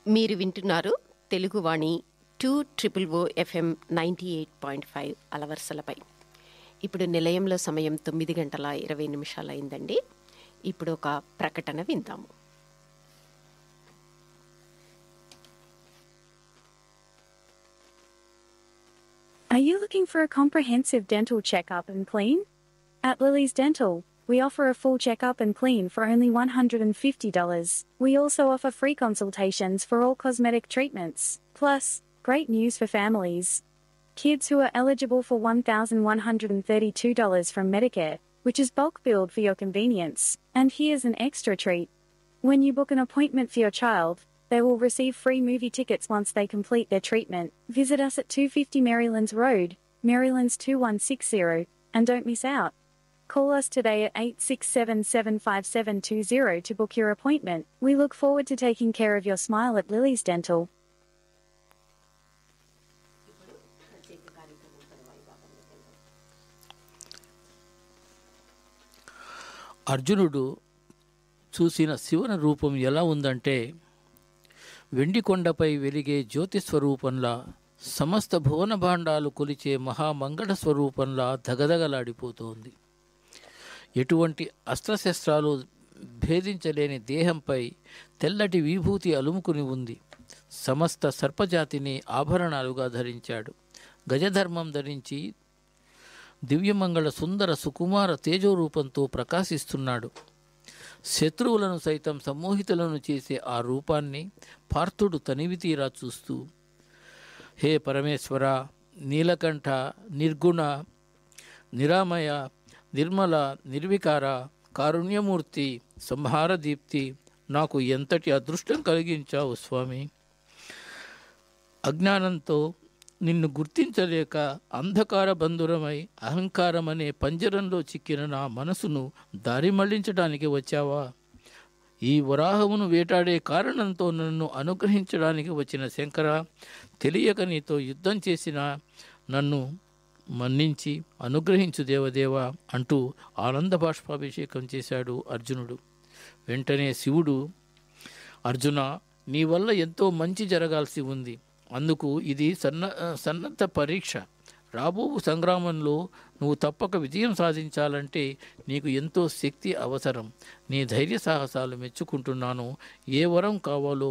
మీరు వింటున్నారు Teluguvani two triple O FM ninety eight point five అలవర్సలపై ఇప్పుడు నిలయంలో సమయం తొమ్మిది గంటల ఇరవై నిమిషాలు అయిందండి ఇప్పుడు ఒక ప్రకటన విందాము Are you looking for a comprehensive dental checkup and clean? At Lily's Dental, we offer a full checkup and clean for only $150. We also offer free consultations for all cosmetic treatments. Plus, great news for families. Kids who are eligible for $1,132 from Medicare, which is bulk billed for your convenience. And here's an extra treat. When you book an appointment for your child, they will receive free movie tickets once they complete their treatment. Visit us at 250 Marylands Road, Marylands 2160, and don't miss out. Call us today at 867 75720 to book your appointment. We look forward to taking care of your smile at Lily's Dental. అర్జునుడు చూసిన శివుని రూపం ఎలా ఉందంటే వెండి కొండపై వెలిగే జ్యోతి స్వరూపంలా సమస్త భువన భాండాలు కొలిచే మహామంగళ స్వరూపంలా దగదగలాడిపోతోంది ఎటువంటి అస్త్రశస్త్రాలు భేదించలేని దేహంపై తెల్లటి విభూతి అలుముకుని ఉంది సమస్త సర్పజాతిని ఆభరణాలుగా ధరించాడు గజధర్మం ధరించి దివ్యమంగళ సుందర సుకుమార తేజోరూపంతో ప్రకాశిస్తున్నాడు శత్రువులను సైతం సమ్మోహితులను చేసే ఆ రూపాన్ని పార్థుడు తనివితీరా చూస్తూ హే పరమేశ్వర నీలకంఠ నిర్గుణ నిరామయ నిర్మల నిర్వికార కారుణ్యమూర్తి సంహార దీప్తి నాకు ఎంతటి అదృష్టం కలిగించావు స్వామి అజ్ఞానంతో నిన్ను గుర్తించలేక అంధకార బంధురమై అహంకారం అనే పంజరంలో చిక్కిన నా మనసును దారి మళ్లించడానికి వచ్చావా ఈ వరాహమును వేటాడే కారణంతో నన్ను అనుగ్రహించడానికి వచ్చిన శంకర తెలియక నీతో యుద్ధం చేసిన నన్ను మన్నించి అనుగ్రహించు దేవదేవ అంటూ ఆనంద బాష్పాభిషేకం చేశాడు అర్జునుడు వెంటనే శివుడు అర్జున నీ వల్ల ఎంతో మంచి జరగాల్సి ఉంది అందుకు ఇది సన్న సన్నద్ధ పరీక్ష రాబో సంగ్రామంలో నువ్వు తప్పక విజయం సాధించాలంటే నీకు ఎంతో శక్తి అవసరం నీ ధైర్య సాహసాలు మెచ్చుకుంటున్నాను ఏ వరం కావాలో